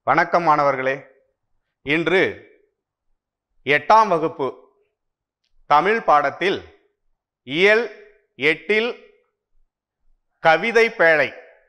வணக்கம் மாணவர்களே இன்று எட்டாம் வகுப்பு தமிழ் பாடத்தில் இயல் எட்டில் கவிதை பேழை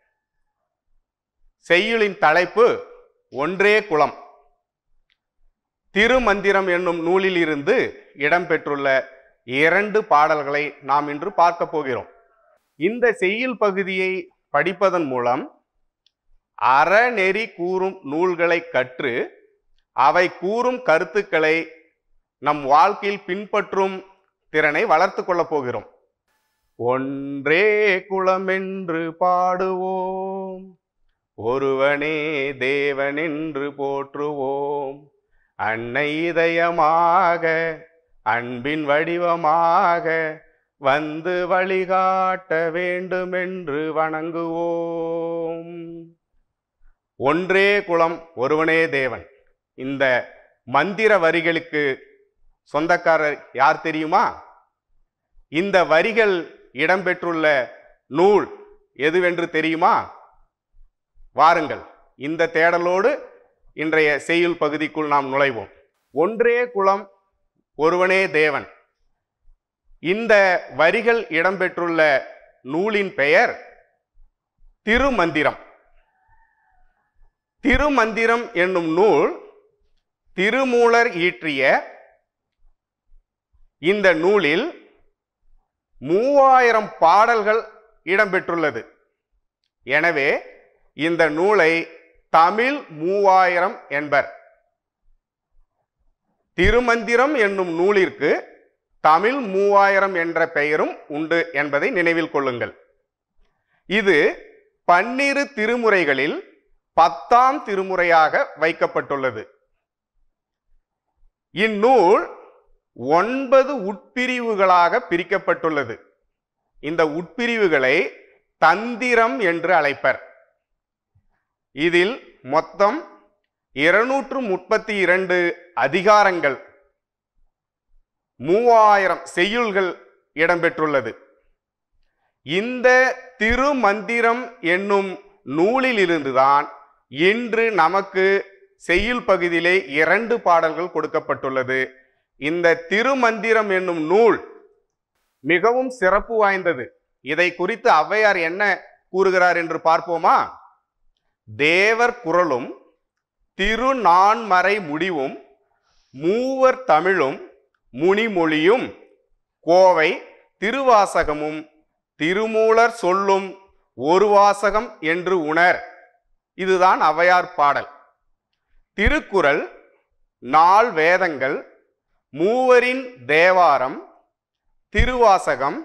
செய்யுளின் தலைப்பு ஒன்றே குலம் திருமந்திரம் என்னும் நூலில் இருந்து இடம்பெற்றுள்ள இரண்டு பாடல்களை நாம் இன்று பார்க்க போகிறோம் இந்த செய்யுள் பகுதியை படிப்பதன் மூலம் அறநெறி கூறும் நூல்களை கற்று அவை கூறும் கருத்துக்களை நம் வாழ்க்கையில் பின்பற்றும் திறனை வளர்த்து கொள்ளப் போகிறோம் ஒன்றே குலமென்று பாடுவோம் ஒருவனே தேவன் என்று போற்றுவோம் அன்னை இதயமாக அன்பின் வடிவமாக வந்து வழிகாட்ட வேண்டுமென்று வணங்குவோம் ஒன்றே குலம் ஒருவனே தேவன் இந்த மந்திர வரிகளுக்கு சொந்தக்காரர் யார் தெரியுமா இந்த வரிகள் இடம்பெற்றுள்ள நூல் எதுவென்று தெரியுமா வாருங்கள் இந்த தேடலோடு இன்றைய செய்யுள் பகுதிக்குள் நாம் நுழைவோம் ஒன்றே குலம் ஒருவனே தேவன் இந்த வரிகள் இடம்பெற்றுள்ள நூலின் பெயர் திருமந்திரம் திருமந்திரம் என்னும் நூல் திருமூலர் இயற்றிய இந்த நூலில் மூவாயிரம் பாடல்கள் இடம்பெற்றுள்ளது எனவே இந்த நூலை தமிழ் மூவாயிரம் என்பர் திருமந்திரம் என்னும் நூலிற்கு தமிழ் மூவாயிரம் என்ற பெயரும் உண்டு என்பதை நினைவில் கொள்ளுங்கள் இது பன்னிரு திருமுறைகளில் பத்தாம் திருமுறையாக வைக்கப்பட்டுள்ளது இந்நூல் ஒன்பது உட்பிரிவுகளாக பிரிக்கப்பட்டுள்ளது இந்த உட்பிரிவுகளை தந்திரம் என்று அழைப்பர் இதில் மொத்தம் இருநூற்று முப்பத்தி இரண்டு அதிகாரங்கள் மூவாயிரம் செய்யுள்கள் இடம்பெற்றுள்ளது இந்த திருமந்திரம் என்னும் நூலிலிருந்துதான் இன்று நமக்கு செய்யுள் பகுதியிலே இரண்டு பாடல்கள் கொடுக்கப்பட்டுள்ளது இந்த திருமந்திரம் என்னும் நூல் மிகவும் சிறப்பு வாய்ந்தது இதை குறித்து ஔவையார் என்ன கூறுகிறார் என்று பார்ப்போமா தேவர் குரலும் திருநான்மறை முடிவும் மூவர் தமிழும் முனிமொழியும் கோவை திருவாசகமும் திருமூலர் சொல்லும் ஒரு வாசகம் என்று உணர் இதுதான் ஔவையார் பாடல் திருக்குறள் நால் வேதங்கள் மூவரின் தேவாரம் திருவாசகம்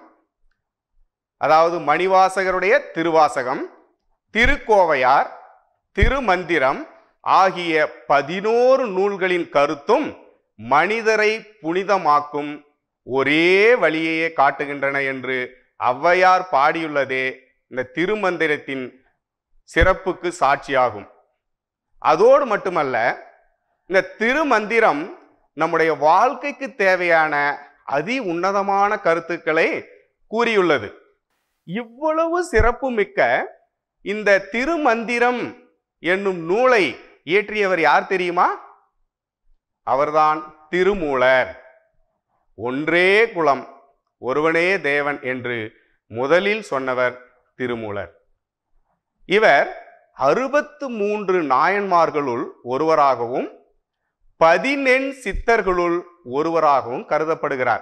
அதாவது மணிவாசகருடைய திருவாசகம் திருக்கோவையார் திருமந்திரம் ஆகிய பதினோரு நூல்களின் கருத்தும் மனிதரை புனிதமாக்கும் ஒரே வழியையே காட்டுகின்றன என்று ஔவையார் பாடியுள்ளதே இந்த திருமந்திரத்தின் சிறப்புக்கு சாட்சியாகும் அதோடு மட்டுமல்ல இந்த திருமந்திரம் நம்முடைய வாழ்க்கைக்கு தேவையான அதி உன்னதமான கருத்துக்களை கூறியுள்ளது இவ்வளவு சிறப்பு மிக்க இந்த திருமந்திரம் என்னும் நூலை இயற்றியவர் யார் தெரியுமா அவர்தான் திருமூலர் ஒன்றே குலம் ஒருவனே தேவன் என்று முதலில் சொன்னவர் திருமூலர் இவர் அறுபத்து மூன்று நாயன்மார்களுள் ஒருவராகவும் பதினெண் சித்தர்களுள் ஒருவராகவும் கருதப்படுகிறார்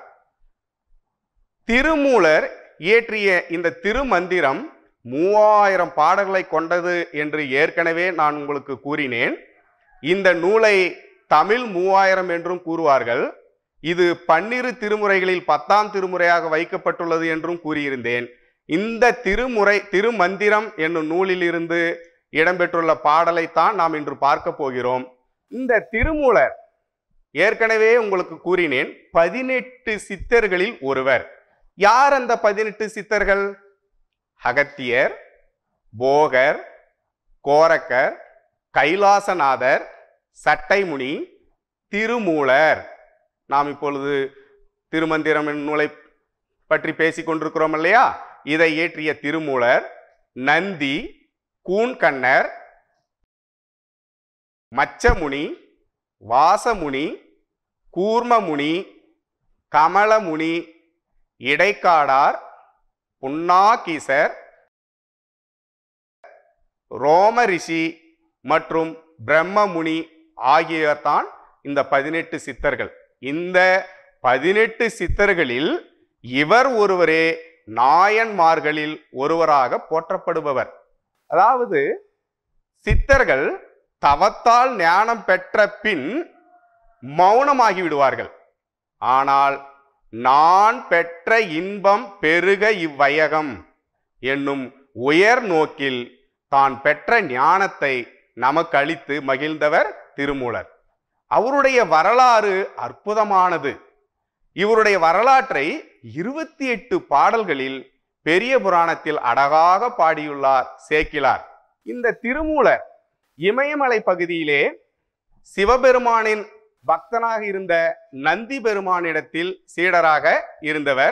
திருமூலர் இயற்றிய இந்த திருமந்திரம் மூவாயிரம் பாடல்களை கொண்டது என்று ஏற்கனவே நான் உங்களுக்கு கூறினேன் இந்த நூலை தமிழ் மூவாயிரம் என்றும் கூறுவார்கள் இது பன்னிரு திருமுறைகளில் பத்தாம் திருமுறையாக வைக்கப்பட்டுள்ளது என்றும் கூறியிருந்தேன் இந்த திருமுறை திருமந்திரம் என்னும் நூலிலிருந்து இடம்பெற்றுள்ள பாடலைத்தான் நாம் இன்று பார்க்க போகிறோம் இந்த திருமூலர் ஏற்கனவே உங்களுக்கு கூறினேன் பதினெட்டு சித்தர்களில் ஒருவர் யார் அந்த பதினெட்டு சித்தர்கள் அகத்தியர் போகர் கோரக்கர் கைலாசநாதர் சட்டைமுனி திருமூலர் நாம் இப்பொழுது திருமந்திரம் என்னும் நூலை பற்றி பேசிக் கொண்டிருக்கிறோம் இல்லையா இதை இயற்றிய திருமூலர் நந்தி கூன்கண்ணர் மச்சமுனி வாசமுனி கூர்மமுனி கமலமுனி இடைக்காடார் புன்னாகீசர் ரோமரிஷி மற்றும் பிரம்மமுனி ஆகியோர்தான் இந்த பதினெட்டு சித்தர்கள் இந்த பதினெட்டு சித்தர்களில் இவர் ஒருவரே நாயன்மார்களில் ஒருவராக போற்றப்படுபவர் அதாவது சித்தர்கள் தவத்தால் ஞானம் பெற்ற பின் மௌனமாகி விடுவார்கள் ஆனால் நான் பெற்ற இன்பம் பெருக இவ்வையகம் என்னும் உயர் நோக்கில் தான் பெற்ற ஞானத்தை நமக்கு அளித்து மகிழ்ந்தவர் திருமூலர் அவருடைய வரலாறு அற்புதமானது இவருடைய வரலாற்றை இருபத்தி எட்டு பாடல்களில் பெரிய புராணத்தில் அழகாக பாடியுள்ளார் சேக்கிலார் இந்த திருமூலர் இமயமலை பகுதியிலே சிவபெருமானின் பக்தனாக இருந்த நந்தி பெருமானிடத்தில் சீடராக இருந்தவர்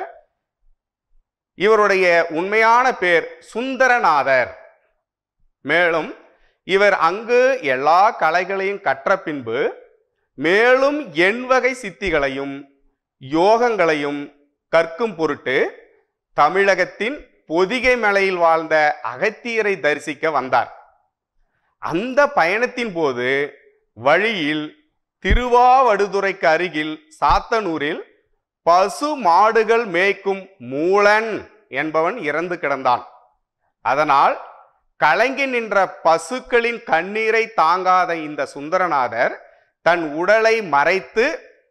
இவருடைய உண்மையான பேர் சுந்தரநாதர் மேலும் இவர் அங்கு எல்லா கலைகளையும் கற்ற பின்பு மேலும் எண்வகை சித்திகளையும் யோகங்களையும் கற்கும் பொருட்டு தமிழகத்தின் பொதிகை மலையில் வாழ்ந்த அகத்தியரை தரிசிக்க வந்தார் அந்த பயணத்தின் போது வழியில் திருவாவடுதுறைக்கு அருகில் சாத்தனூரில் பசு மாடுகள் மேய்க்கும் மூலன் என்பவன் இறந்து கிடந்தான் அதனால் கலங்கி நின்ற பசுக்களின் கண்ணீரை தாங்காத இந்த சுந்தரநாதர் தன் உடலை மறைத்து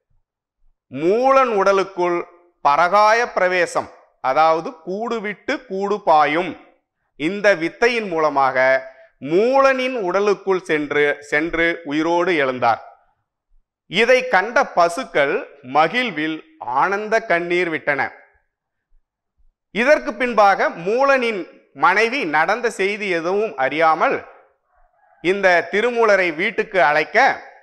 மூலன் உடலுக்குள் பரகாய பிரவேசம் அதாவது கூடு விட்டு கூடு பாயும் இந்த வித்தையின் மூலமாக மூலனின் உடலுக்குள் சென்று சென்று உயிரோடு எழுந்தார் இதை கண்ட பசுக்கள் மகிழ்வில் ஆனந்த கண்ணீர் விட்டன இதற்கு பின்பாக மூலனின் மனைவி நடந்த செய்தி எதுவும் அறியாமல் இந்த திருமூலரை வீட்டுக்கு அழைக்க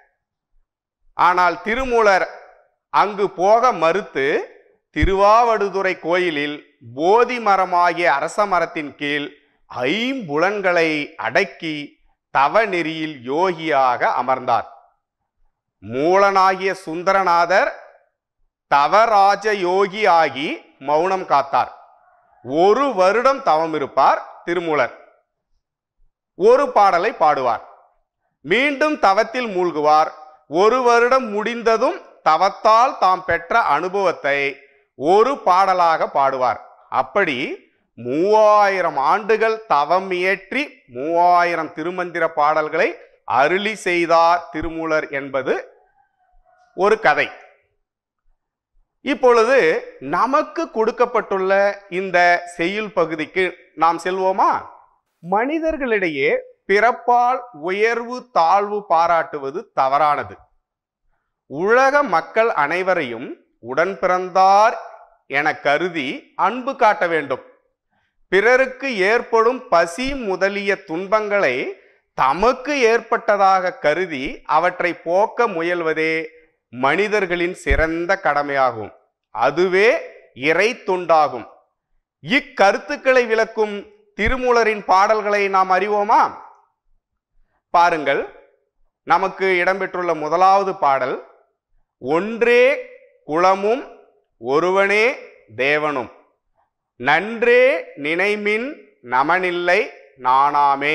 ஆனால் திருமூலர் அங்கு போக மறுத்து திருவாவடுதுறை கோயிலில் போதி மரமாகிய அரச மரத்தின் கீழ் ஐம்புலன்களை அடக்கி தவ நெறியில் யோகியாக அமர்ந்தார் மூலனாகிய சுந்தரநாதர் தவராஜ யோகி ஆகி மௌனம் காத்தார் ஒரு வருடம் தவம் இருப்பார் திருமூலர் ஒரு பாடலை பாடுவார் மீண்டும் தவத்தில் மூழ்குவார் ஒரு வருடம் முடிந்ததும் தவத்தால் தாம் பெற்ற அனுபவத்தை ஒரு பாடலாக பாடுவார் அப்படி மூவாயிரம் ஆண்டுகள் தவம் இயற்றி மூவாயிரம் திருமந்திர பாடல்களை அருளி செய்தார் திருமூலர் என்பது ஒரு கதை இப்பொழுது நமக்கு கொடுக்கப்பட்டுள்ள இந்த செய்யுள் பகுதிக்கு நாம் செல்வோமா மனிதர்களிடையே பிறப்பால் உயர்வு தாழ்வு பாராட்டுவது தவறானது உலக மக்கள் அனைவரையும் உடன் பிறந்தார் என கருதி அன்பு காட்ட வேண்டும் பிறருக்கு ஏற்படும் பசி முதலிய துன்பங்களை தமக்கு ஏற்பட்டதாக கருதி அவற்றை போக்க முயல்வதே மனிதர்களின் சிறந்த கடமையாகும் அதுவே இறை தொண்டாகும் இக்கருத்துக்களை விளக்கும் திருமூலரின் பாடல்களை நாம் அறிவோமா பாருங்கள் நமக்கு இடம்பெற்றுள்ள முதலாவது பாடல் ஒன்றே குளமும் ஒருவனே தேவனும் நன்றே நினைமின் நமனில்லை நாணாமே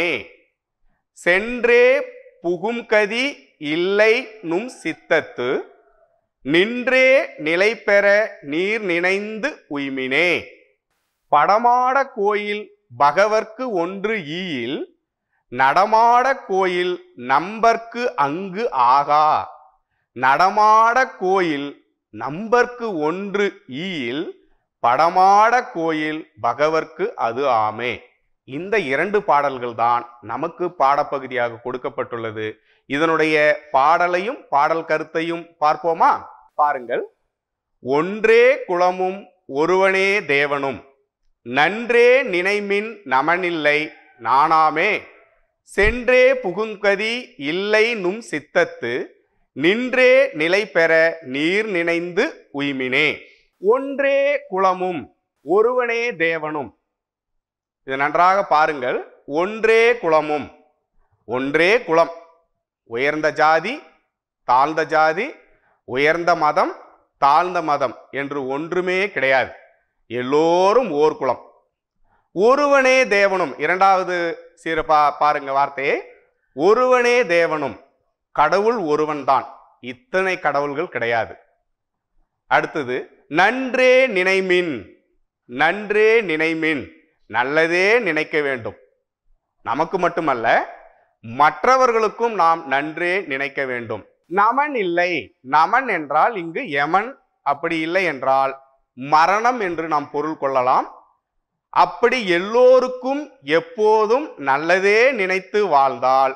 சென்றே புகும்கதி இல்லை நும் சித்தத்து நின்றே நிலை பெற நீர் நினைந்து உய்மினே படமாட கோயில் பகவர்க்கு ஒன்று ஈயில் நடமாட கோயில் நம்பர்க்கு அங்கு ஆகா நடமாட கோயில் நம்பர்க்கு ஒன்று ஈயில் படமாட கோயில் பகவர்க்கு அது ஆமே இந்த இரண்டு பாடல்கள் தான் நமக்கு பாடப்பகுதியாக கொடுக்கப்பட்டுள்ளது இதனுடைய பாடலையும் பாடல் கருத்தையும் பார்ப்போமா பாருங்கள் ஒன்றே குளமும் ஒருவனே தேவனும் நன்றே நினைமின் நமனில்லை நாணாமே சென்றே புகுங்கதி இல்லை நும் சித்தத்து நின்றே நிலை பெற நீர் நினைந்து உய்மினே ஒன்றே குளமும் ஒருவனே தேவனும் இது நன்றாக பாருங்கள் ஒன்றே குளமும் ஒன்றே குளம் உயர்ந்த ஜாதி தாழ்ந்த ஜாதி உயர்ந்த மதம் தாழ்ந்த மதம் என்று ஒன்றுமே கிடையாது எல்லோரும் ஓர் குலம் ஒருவனே தேவனும் இரண்டாவது சீர பா பாருங்க வார்த்தையை ஒருவனே தேவனும் கடவுள் ஒருவன்தான் இத்தனை கடவுள்கள் கிடையாது அடுத்தது நன்றே நினைமின் நன்றே நினைமின் நல்லதே நினைக்க வேண்டும் நமக்கு மட்டுமல்ல மற்றவர்களுக்கும் நாம் நன்றே நினைக்க வேண்டும் நமன் இல்லை நமன் என்றால் இங்கு யமன் அப்படி இல்லை என்றால் மரணம் என்று நாம் பொருள் கொள்ளலாம் அப்படி எல்லோருக்கும் எப்போதும் நல்லதே நினைத்து வாழ்ந்தால்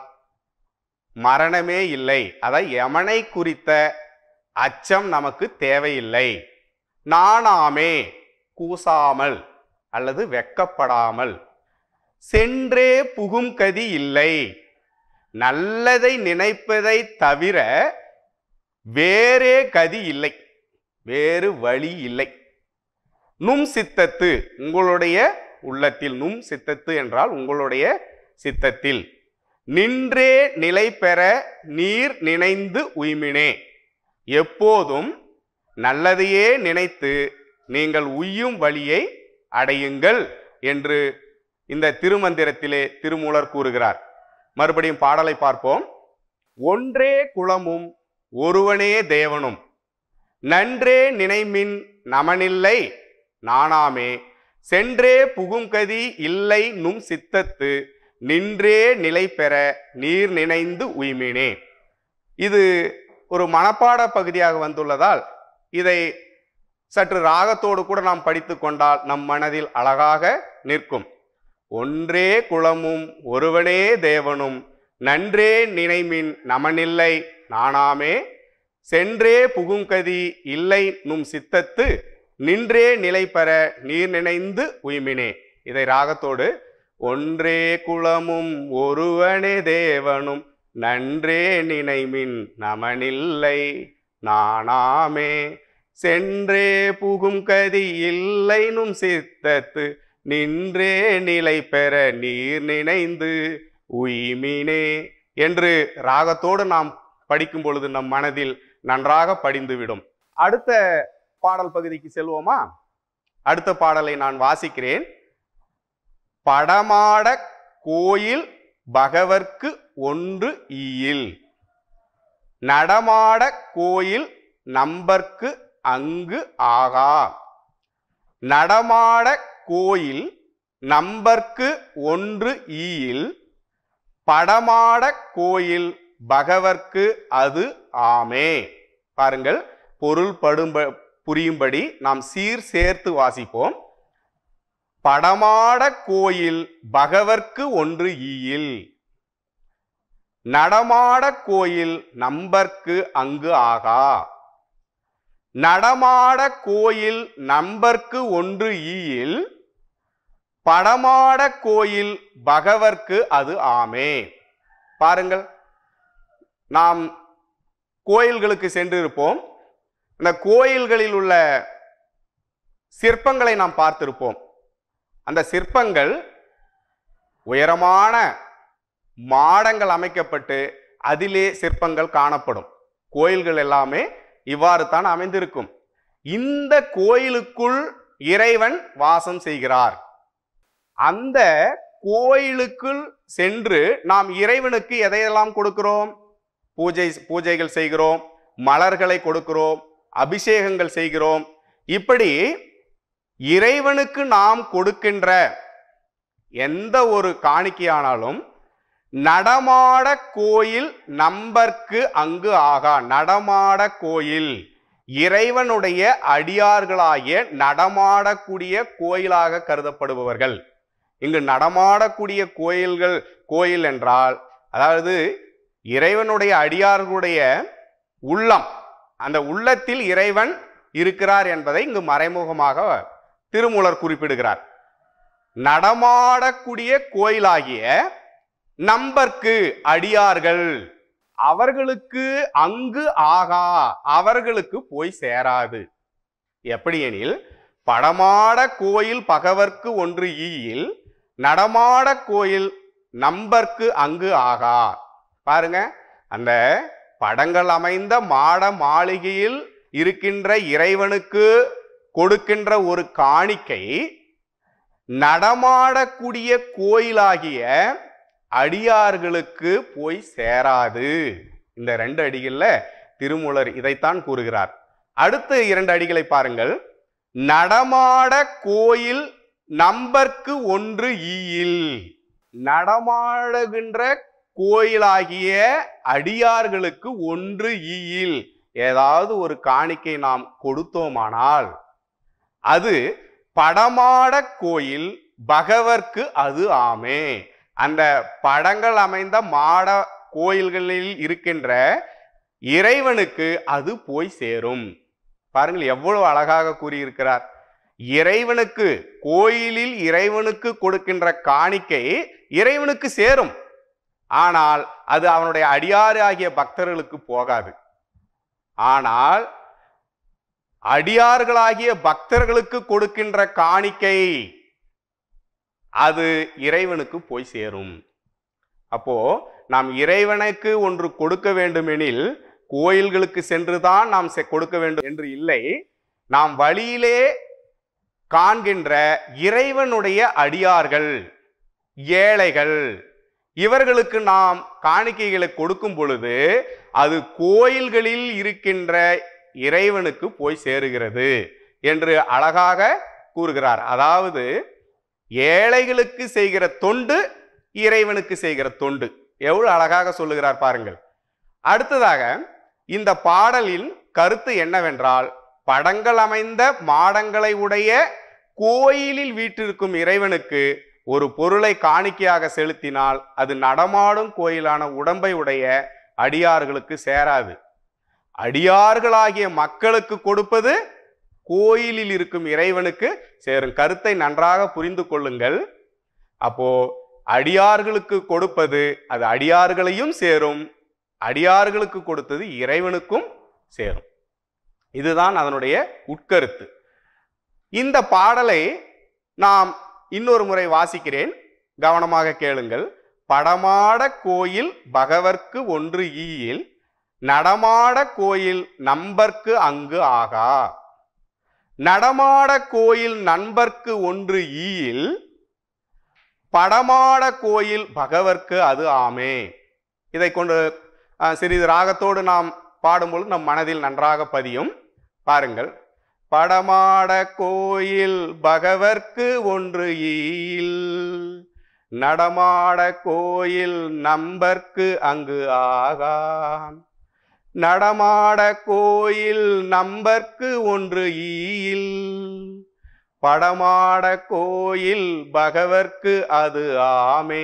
மரணமே இல்லை அதை யமனை குறித்த அச்சம் நமக்கு தேவையில்லை நாணாமே கூசாமல் அல்லது வெக்கப்படாமல் சென்றே புகும் கதி இல்லை நல்லதை நினைப்பதை தவிர வேறே கதி இல்லை வேறு வழி இல்லை நும் சித்தத்து உங்களுடைய உள்ளத்தில் நும் சித்தத்து என்றால் உங்களுடைய சித்தத்தில் நின்றே நிலை பெற நீர் நினைந்து உய்மினே எப்போதும் நல்லதையே நினைத்து நீங்கள் உய்யும் வழியை அடையுங்கள் என்று இந்த திருமந்திரத்திலே திருமூலர் கூறுகிறார் மறுபடியும் பாடலை பார்ப்போம் ஒன்றே குலமும் ஒருவனே தேவனும் நன்றே நினைமின் நமனில்லை நாணாமே சென்றே புகுங்கதி இல்லை நும் சித்தத்து நின்றே நிலை பெற நீர் நினைந்து உய்மினே இது ஒரு மனப்பாட பகுதியாக வந்துள்ளதால் இதை சற்று ராகத்தோடு கூட நாம் படித்து கொண்டால் நம் மனதில் அழகாக நிற்கும் ஒன்றே குலமும் ஒருவனே தேவனும் நன்றே நினைமின் நமனில்லை நாணாமே சென்றே புகுங்கதி இல்லை நும் சித்தத்து நின்றே நிலை பெற நீர் நினைந்து உய்மினே இதை ராகத்தோடு ஒன்றே குலமும் ஒருவனே தேவனும் நன்றே நினைமின் நமனில்லை நாணாமே சென்றே புகும் கதி இல்லை நும் சித்தத்து நின்றே நிலை பெற நீர் நினைந்து உய்மினே என்று ராகத்தோடு நாம் படிக்கும் பொழுது நம் மனதில் நன்றாக படிந்துவிடும் அடுத்த பாடல் பகுதிக்கு செல்வோமா அடுத்த பாடலை நான் வாசிக்கிறேன் படமாட கோயில் பகவர்க்கு ஒன்று ஈயில் நடமாட கோயில் நம்பர்க்கு அங்கு ஆகா நடமாட கோயில் நம்பர்க்கு ஒன்று ஈயில் படமாட கோயில் பகவர்க்கு அது ஆமே பாருங்கள் பொருள் படும்ப புரியும்படி நாம் சீர் சேர்த்து வாசிப்போம் படமாட கோயில் பகவர்க்கு ஒன்று ஈயில் நடமாட கோயில் நம்பர்க்கு அங்கு ஆகா நடமாட கோயில் நம்பர்க்கு ஒன்று ஈயில் படமாட கோயில் பகவர்க்கு அது ஆமே பாருங்கள் நாம் கோயில்களுக்கு சென்றிருப்போம் இந்த கோயில்களில் உள்ள சிற்பங்களை நாம் பார்த்திருப்போம் அந்த சிற்பங்கள் உயரமான மாடங்கள் அமைக்கப்பட்டு அதிலே சிற்பங்கள் காணப்படும் கோயில்கள் எல்லாமே இவ்வாறு தான் அமைந்திருக்கும் இந்த கோயிலுக்குள் இறைவன் வாசம் செய்கிறார் அந்த கோயிலுக்குள் சென்று நாம் இறைவனுக்கு எதையெல்லாம் கொடுக்கிறோம் பூஜை பூஜைகள் செய்கிறோம் மலர்களை கொடுக்கிறோம் அபிஷேகங்கள் செய்கிறோம் இப்படி இறைவனுக்கு நாம் கொடுக்கின்ற எந்த ஒரு காணிக்கையானாலும் நடமாட கோயில் நம்பர்க்கு அங்கு ஆகா நடமாட கோயில் இறைவனுடைய அடியார்களாகிய நடமாடக்கூடிய கோயிலாக கருதப்படுபவர்கள் இங்கு நடமாடக்கூடிய கோயில்கள் கோயில் என்றால் அதாவது இறைவனுடைய அடியார்களுடைய உள்ளம் அந்த உள்ளத்தில் இறைவன் இருக்கிறார் என்பதை இங்கு மறைமுகமாக திருமூலர் குறிப்பிடுகிறார் நடமாடக்கூடிய கோயிலாகிய நம்பர்க்கு அடியார்கள் அவர்களுக்கு அங்கு ஆகா அவர்களுக்கு போய் சேராது எப்படி எனில் படமாட கோயில் பகவர்க்கு ஒன்று ஈயில் நடமாட கோயில் நம்பர்க்கு அங்கு ஆகா பாருங்க அந்த படங்கள் அமைந்த மாட மாளிகையில் இருக்கின்ற இறைவனுக்கு கொடுக்கின்ற ஒரு காணிக்கை நடமாடக்கூடிய கோயிலாகிய அடியார்களுக்கு போய் சேராது இந்த ரெண்டு அடிகள்ல திருமூலர் இதைத்தான் கூறுகிறார் அடுத்த இரண்டு அடிகளை பாருங்கள் நடமாட கோயில் நம்பர்க்கு ஒன்று ஈயில் நடமாடுகின்ற கோயிலாகிய அடியார்களுக்கு ஒன்று ஈயில் ஏதாவது ஒரு காணிக்கை நாம் கொடுத்தோமானால் அது படமாட கோயில் பகவர்க்கு அது ஆமே அந்த படங்கள் அமைந்த மாட கோயில்களில் இருக்கின்ற இறைவனுக்கு அது போய் சேரும் பாருங்கள் எவ்வளவு அழகாக கூறியிருக்கிறார் இறைவனுக்கு கோயிலில் இறைவனுக்கு கொடுக்கின்ற காணிக்கை இறைவனுக்கு சேரும் ஆனால் அது அவனுடைய அடியாறு ஆகிய பக்தர்களுக்கு போகாது ஆனால் அடியார்களாகிய பக்தர்களுக்கு கொடுக்கின்ற காணிக்கை அது இறைவனுக்கு போய் சேரும் அப்போ நாம் இறைவனுக்கு ஒன்று கொடுக்க வேண்டுமெனில் கோயில்களுக்கு சென்றுதான் நாம் செ- கொடுக்க வேண்டும் என்று இல்லை நாம் வழியிலே காண்கின்ற இறைவனுடைய அடியார்கள் ஏழைகள் இவர்களுக்கு நாம் காணிக்கைகளை கொடுக்கும் பொழுது அது கோயில்களில் இருக்கின்ற இறைவனுக்கு போய் சேருகிறது என்று அழகாக கூறுகிறார் அதாவது ஏழைகளுக்கு செய்கிற தொண்டு இறைவனுக்கு செய்கிற தொண்டு எவ்வளவு அழகாக சொல்லுகிறார் பாருங்கள் அடுத்ததாக இந்த பாடலின் கருத்து என்னவென்றால் படங்கள் அமைந்த மாடங்களை உடைய கோயிலில் வீற்றிருக்கும் இறைவனுக்கு ஒரு பொருளை காணிக்கையாக செலுத்தினால் அது நடமாடும் கோயிலான உடம்பை உடைய அடியார்களுக்கு சேராது அடியார்களாகிய மக்களுக்கு கொடுப்பது கோயிலில் இருக்கும் இறைவனுக்கு சேரும் கருத்தை நன்றாக புரிந்து கொள்ளுங்கள் அப்போ அடியார்களுக்கு கொடுப்பது அது அடியார்களையும் சேரும் அடியார்களுக்கு கொடுத்தது இறைவனுக்கும் சேரும் இதுதான் அதனுடைய உட்கருத்து இந்த பாடலை நாம் இன்னொரு முறை வாசிக்கிறேன் கவனமாக கேளுங்கள் படமாட கோயில் பகவர்க்கு ஒன்று ஈயில் நடமாட கோயில் நம்பர்க்கு அங்கு ஆகா நடமாட கோயில் நண்பர்க்கு ஒன்று ஈயில் படமாட கோயில் பகவர்க்கு அது ஆமே இதை கொண்டு அஹ், சிறிது ராகத்தோடு நாம் பாடும்பொழுது நம் மனதில் நன்றாக பதியும் பாருங்கள் படமாட கோயில் பகவர்க்கு ஒன்று ஈல் நடமாட கோயில் நம்பர்க்கு அங்கு ஆகாம் நடமாட கோயில் நம்பர்க்கு ஒன்று ஈயில் படமாட கோயில் பகவர்க்கு அது ஆமே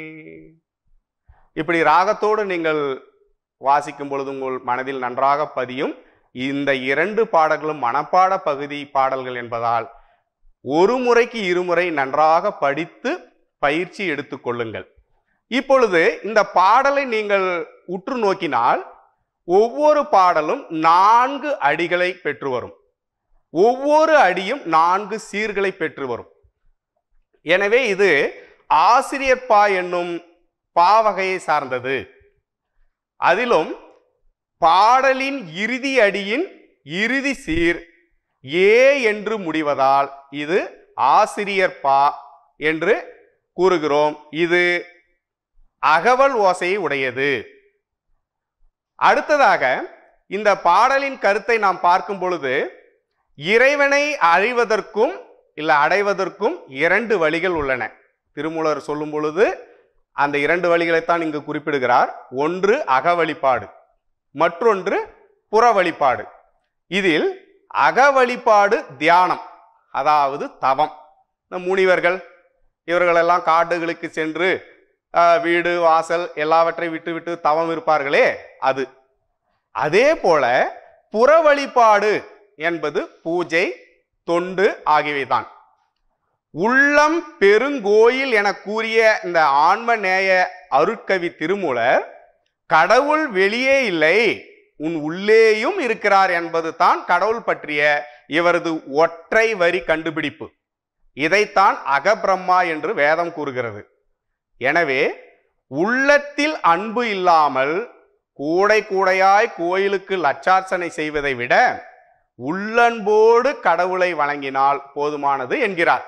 இப்படி ராகத்தோடு நீங்கள் வாசிக்கும் பொழுது உங்கள் மனதில் நன்றாக பதியும் இந்த இரண்டு பாடல்களும் மனப்பாட பகுதி பாடல்கள் என்பதால் ஒரு முறைக்கு இருமுறை நன்றாக படித்து பயிற்சி எடுத்துக்கொள்ளுங்கள் இப்பொழுது இந்த பாடலை நீங்கள் உற்று நோக்கினால் ஒவ்வொரு பாடலும் நான்கு அடிகளை பெற்று வரும் ஒவ்வொரு அடியும் நான்கு சீர்களை பெற்று வரும் எனவே இது ஆசிரியர் பா என்னும் பாவகையை சார்ந்தது அதிலும் பாடலின் இறுதி அடியின் இறுதி சீர் ஏ என்று முடிவதால் இது ஆசிரியர் பா என்று கூறுகிறோம் இது அகவல் ஓசையை உடையது அடுத்ததாக இந்த பாடலின் கருத்தை நாம் பார்க்கும் பொழுது இறைவனை அறிவதற்கும் இல்லை அடைவதற்கும் இரண்டு வழிகள் உள்ளன திருமூலர் சொல்லும் பொழுது அந்த இரண்டு வழிகளைத்தான் இங்கு குறிப்பிடுகிறார் ஒன்று அக வழிபாடு மற்றொன்று புற வழிபாடு இதில் அக வழிபாடு தியானம் அதாவது தவம் இந்த முனிவர்கள் இவர்களெல்லாம் காடுகளுக்கு சென்று ஆஹ், வீடு வாசல் எல்லாவற்றை விட்டு விட்டு தவம் இருப்பார்களே அது அதே போல புற வழிபாடு என்பது பூஜை தொண்டு ஆகியவைதான் உள்ளம் பெருங்கோயில் என கூறிய இந்த ஆன்ம நேய அருட்கவி திருமூலர் கடவுள் வெளியே இல்லை உன் உள்ளேயும் இருக்கிறார் என்பது தான் கடவுள் பற்றிய இவரது ஒற்றை வரி கண்டுபிடிப்பு இதைத்தான் அகபிரம்மா என்று வேதம் கூறுகிறது எனவே உள்ளத்தில் அன்பு இல்லாமல் கூடை கூடையாய் கோயிலுக்கு லட்சார்ச்சனை செய்வதை விட உள்ளன்போடு கடவுளை வணங்கினால் போதுமானது என்கிறார்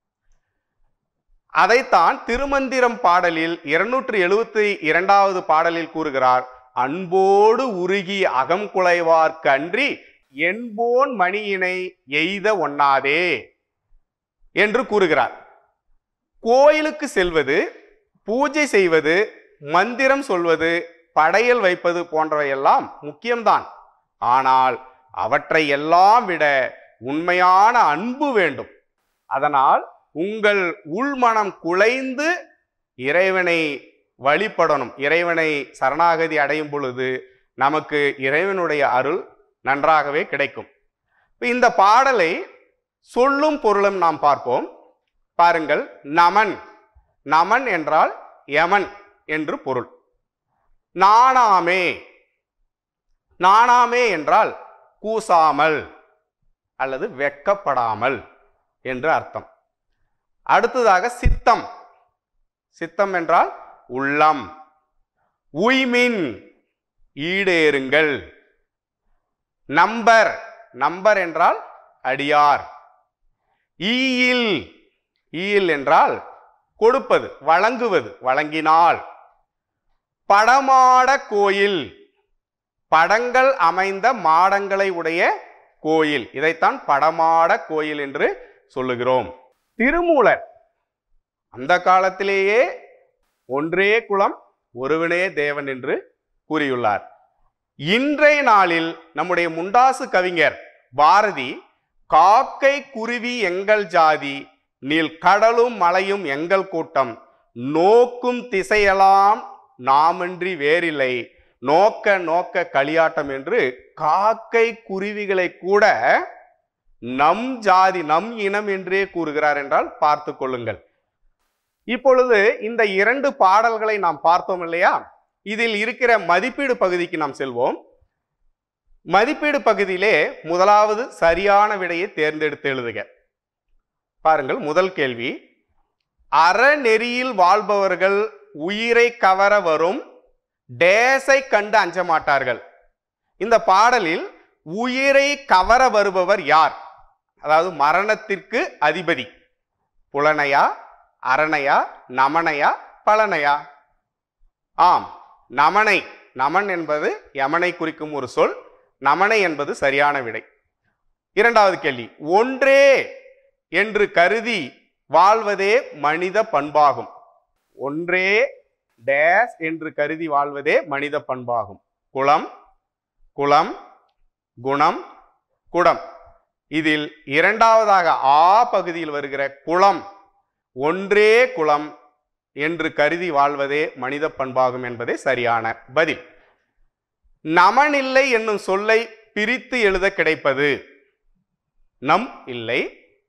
அதைத்தான் திருமந்திரம் பாடலில் இருநூற்றி எழுபத்தி இரண்டாவது பாடலில் கூறுகிறார் அன்போடு உருகி அகம் குலைவார்க்கு அன்றி என்போன் மணியினை எய்த ஒண்ணாதே என்று கூறுகிறார் கோயிலுக்கு செல்வது பூஜை செய்வது மந்திரம் சொல்வது படையல் வைப்பது போன்றவையெல்லாம் முக்கியம்தான் ஆனால் அவற்றை எல்லாம் விட உண்மையான அன்பு வேண்டும் அதனால் உங்கள் உள்மனம் குலைந்து இறைவனை வழிபடணும் இறைவனை சரணாகதி அடையும் பொழுது நமக்கு இறைவனுடைய அருள் நன்றாகவே கிடைக்கும் இப்ப இந்த பாடலை சொல்லும் பொருளும் நாம் பார்ப்போம் பாருங்கள் நமன் நமன் என்றால் யமன் என்று பொருள் நாணாமே நாணாமே என்றால் கூசாமல் அல்லது வெக்கப்படாமல் என்று அர்த்தம் அடுத்ததாக சித்தம் சித்தம் என்றால் உள்ளம் உய்மின் ஈடேறுங்கள் நம்பர் நம்பர் என்றால் அடியார் ஈயில் ஈயில் என்றால் கொடுப்பது வழங்குவது வழங்கினால் படமாட கோயில் படங்கள் அமைந்த மாடங்களை உடைய கோயில் இதைத்தான் படமாட கோயில் என்று சொல்லுகிறோம் திருமூலர் அந்த காலத்திலேயே ஒன்றே குலம் ஒருவனே தேவன் என்று கூறியுள்ளார் இன்றைய நாளில் நம்முடைய முண்டாசு கவிஞர் பாரதி காக்கை குருவி எங்கள் ஜாதி நீல் கடலும் மலையும் எங்கள் கூட்டம் நோக்கும் திசையெல்லாம் நாமின்றி வேறில்லை நோக்க நோக்க களியாட்டம் என்று காக்கை குருவிகளை கூட நம் ஜாதி நம் இனம் என்றே கூறுகிறார் என்றால் பார்த்து கொள்ளுங்கள் இப்பொழுது இந்த இரண்டு பாடல்களை நாம் பார்த்தோம் இல்லையா இதில் இருக்கிற மதிப்பீடு பகுதிக்கு நாம் செல்வோம் மதிப்பீடு பகுதியிலே முதலாவது சரியான விடையை தேர்ந்தெடுத்து எழுதுக பாருங்கள் முதல் கேள்வி அறநெறியில் வாழ்பவர்கள் உயிரை கவர வரும் டேஸை கண்டு அஞ்ச மாட்டார்கள் இந்த பாடலில் உயிரை கவர வருபவர் யார் அதாவது மரணத்திற்கு அதிபதி புலனையா அரணையா நமனையா பலனையா ஆம் நமனை நமன் என்பது யமனை குறிக்கும் ஒரு சொல் நமனை என்பது சரியான விடை இரண்டாவது கேள்வி ஒன்றே என்று கருதி வாழ்வதே மனித பண்பாகும் ஒன்றே டேஸ் என்று கருதி வாழ்வதே மனித பண்பாகும் குலம் குலம் குணம் குடம் இதில் இரண்டாவதாக ஆ பகுதியில் வருகிற குலம் ஒன்றே குலம் என்று கருதி வாழ்வதே மனித பண்பாகும் என்பதே சரியான பதில் நமனில்லை என்னும் சொல்லை பிரித்து எழுத கிடைப்பது நம் இல்லை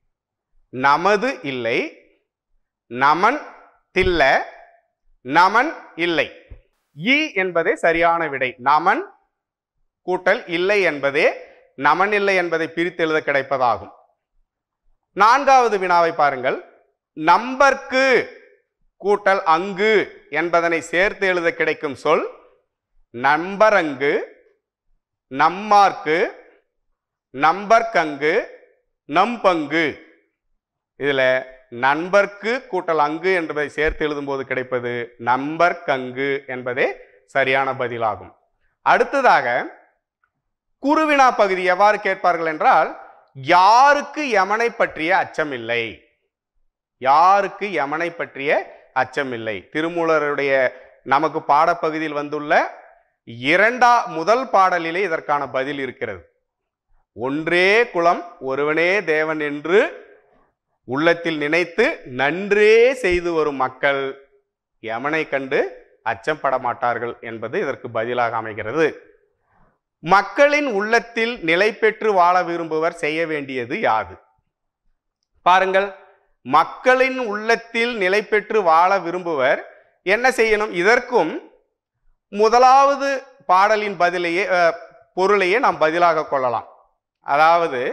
நமது இல்லை நமன் தில்ல நமன் இல்லை இ என்பதே சரியான விடை நமன் கூட்டல் இல்லை என்பதே நமன் இல்லை என்பதை பிரித்து எழுத கிடைப்பதாகும் நான்காவது வினாவை பாருங்கள் நம்பர்க்கு கூட்டல் அங்கு என்பதனை சேர்த்து எழுத கிடைக்கும் சொல் நம்பரங்கு நம்மார்க்கு நம்பர்க்கங்கு நம்பங்கு இதுல நண்பர்க்கு கூட்டல் அங்கு என்பதை சேர்த்து எழுதும்போது கிடைப்பது நம்பர்க்கங்கு என்பதே சரியான பதிலாகும் அடுத்ததாக குருவினா பகுதி எவ்வாறு கேட்பார்கள் என்றால் யாருக்கு யமனை பற்றிய அச்சமில்லை யாருக்கு யமனை பற்றிய அச்சமில்லை திருமூலருடைய நமக்கு பாடப்பகுதியில் வந்துள்ள இரண்டா முதல் பாடலிலே இதற்கான பதில் இருக்கிறது ஒன்றே குலம் ஒருவனே தேவன் என்று உள்ளத்தில் நினைத்து நன்றே செய்து வரும் மக்கள் யமனை கண்டு அச்சப்பட மாட்டார்கள் என்பது இதற்கு பதிலாக அமைகிறது மக்களின் உள்ளத்தில் நிலை பெற்று வாழ விரும்புவர் செய்ய வேண்டியது யாது பாருங்கள் மக்களின் உள்ளத்தில் நிலை பெற்று வாழ விரும்புவர் என்ன செய்யணும் இதற்கும் முதலாவது பாடலின் பதிலையே அஹ், பொருளையே நாம் பதிலாக கொள்ளலாம் அதாவது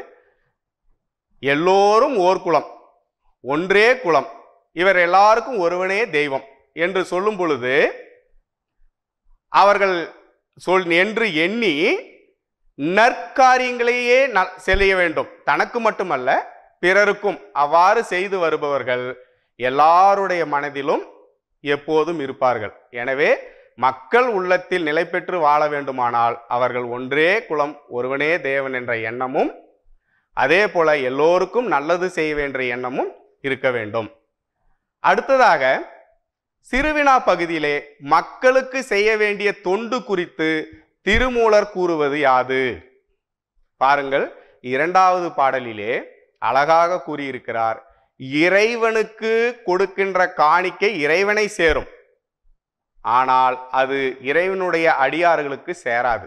எல்லோரும் ஓர் குலம் ஒன்றே குலம் இவர் எல்லாருக்கும் ஒருவனே தெய்வம் என்று சொல்லும் பொழுது அவர்கள் சொல் என்று எண்ணி நற்காரியங்களையே ந- செய்ய வேண்டும் தனக்கு மட்டுமல்ல பிறருக்கும் அவ்வாறு செய்து வருபவர்கள் எல்லாருடைய மனதிலும் எப்போதும் இருப்பார்கள் எனவே மக்கள் உள்ளத்தில் நிலை பெற்று வாழ வேண்டுமானால் அவர்கள் ஒன்றே குலம் ஒருவனே தேவன் என்ற எண்ணமும் அதே போல எல்லோருக்கும் நல்லது செய்ய வேண்டிய எண்ணமும் இருக்க வேண்டும் அடுத்ததாக சிறுவினா பகுதியிலே மக்களுக்கு செய்ய வேண்டிய தொண்டு குறித்து திருமூலர் கூறுவது யாது பாருங்கள் இரண்டாவது பாடலிலே அழகாக கூறியிருக்கிறார் இறைவனுக்கு கொடுக்கின்ற காணிக்கை இறைவனை சேரும் ஆனால் அது இறைவனுடைய அடியார்களுக்கு சேராது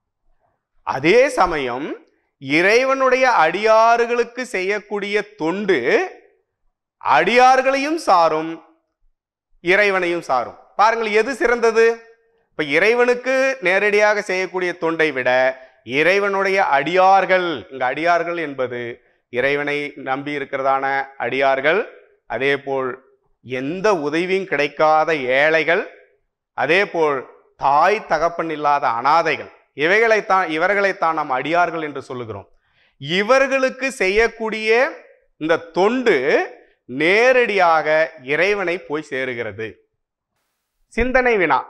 அதே சமயம் இறைவனுடைய அடியார்களுக்கு செய்யக்கூடிய தொண்டு அடியார்களையும் சாரும் இறைவனையும் சாரும் பாருங்கள் எது சிறந்தது இப்ப இறைவனுக்கு நேரடியாக செய்யக்கூடிய தொண்டை விட இறைவனுடைய அடியார்கள் இங்க அடியார்கள் என்பது இறைவனை நம்பி இருக்கிறதான அடியார்கள் அதேபோல் எந்த உதவியும் கிடைக்காத ஏழைகள் அதேபோல் தாய் தகப்பன் இல்லாத அனாதைகள் இவைகளைத்தான் இவர்களைத்தான் நாம் அடியார்கள் என்று சொல்லுகிறோம் இவர்களுக்கு செய்யக்கூடிய இந்த தொண்டு நேரடியாக இறைவனை போய் சேருகிறது சிந்தனை வினா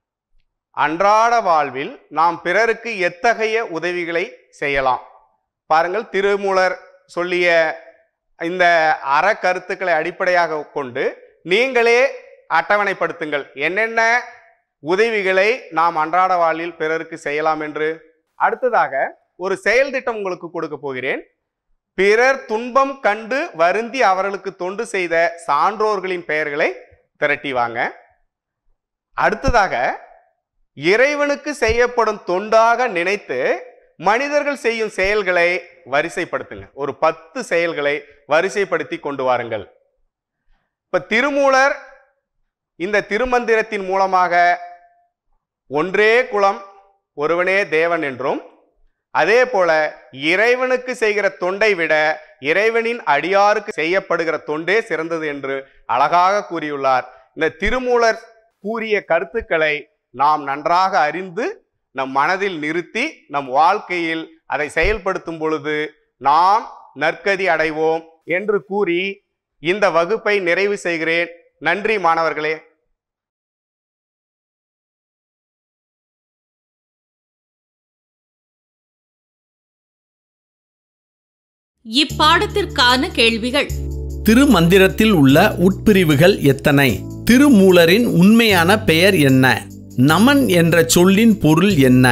அன்றாட வாழ்வில் நாம் பிறருக்கு எத்தகைய உதவிகளை செய்யலாம் பாருங்கள் திருமூலர் சொல்லிய இந்த அற கருத்துக்களை அடிப்படையாக கொண்டு நீங்களே அட்டவணைப்படுத்துங்கள் என்னென்ன உதவிகளை நாம் அன்றாட வாழ்வில் பிறருக்கு செய்யலாம் என்று அடுத்ததாக ஒரு செயல் திட்டம் உங்களுக்கு கொடுக்க போகிறேன் பிறர் துன்பம் கண்டு வருந்தி அவர்களுக்கு தொண்டு செய்த சான்றோர்களின் பெயர்களை திரட்டி வாங்க அடுத்ததாக இறைவனுக்கு செய்யப்படும் தொண்டாக நினைத்து மனிதர்கள் செய்யும் செயல்களை வரிசைப்படுத்துங்க ஒரு பத்து செயல்களை வரிசைப்படுத்தி கொண்டு வாருங்கள் இப்ப திருமூலர் இந்த திருமந்திரத்தின் மூலமாக ஒன்றே குலம் ஒருவனே தேவன் என்றும் அதே போல இறைவனுக்கு செய்கிற தொண்டை விட இறைவனின் அடியாருக்கு செய்யப்படுகிற தொண்டே சிறந்தது என்று அழகாக கூறியுள்ளார் இந்த திருமூலர் கூறிய கருத்துக்களை நாம் நன்றாக அறிந்து நம் மனதில் நிறுத்தி நம் வாழ்க்கையில் அதை செயல்படுத்தும் பொழுது நாம் நற்கதி அடைவோம் என்று கூறி இந்த வகுப்பை நிறைவு செய்கிறேன் நன்றி மாணவர்களே இப்பாடத்திற்கான கேள்விகள் திருமந்திரத்தில் உள்ள உட்பிரிவுகள் எத்தனை திருமூலரின் உண்மையான பெயர் என்ன நமன் என்ற சொல்லின் பொருள் என்ன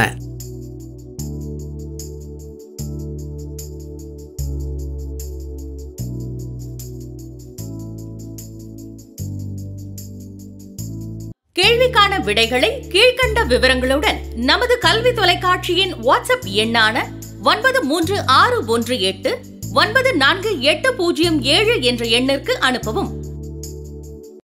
கேள்விக்கான விடைகளை கீழ்க்கண்ட விவரங்களுடன் நமது கல்வி தொலைக்காட்சியின் வாட்ஸ்அப் எண்ணான ஒன்பது மூன்று ஆறு ஒன்று எட்டு ஒன்பது நான்கு எட்டு பூஜ்ஜியம் ஏழு என்ற எண்ணிற்கு அனுப்பவும்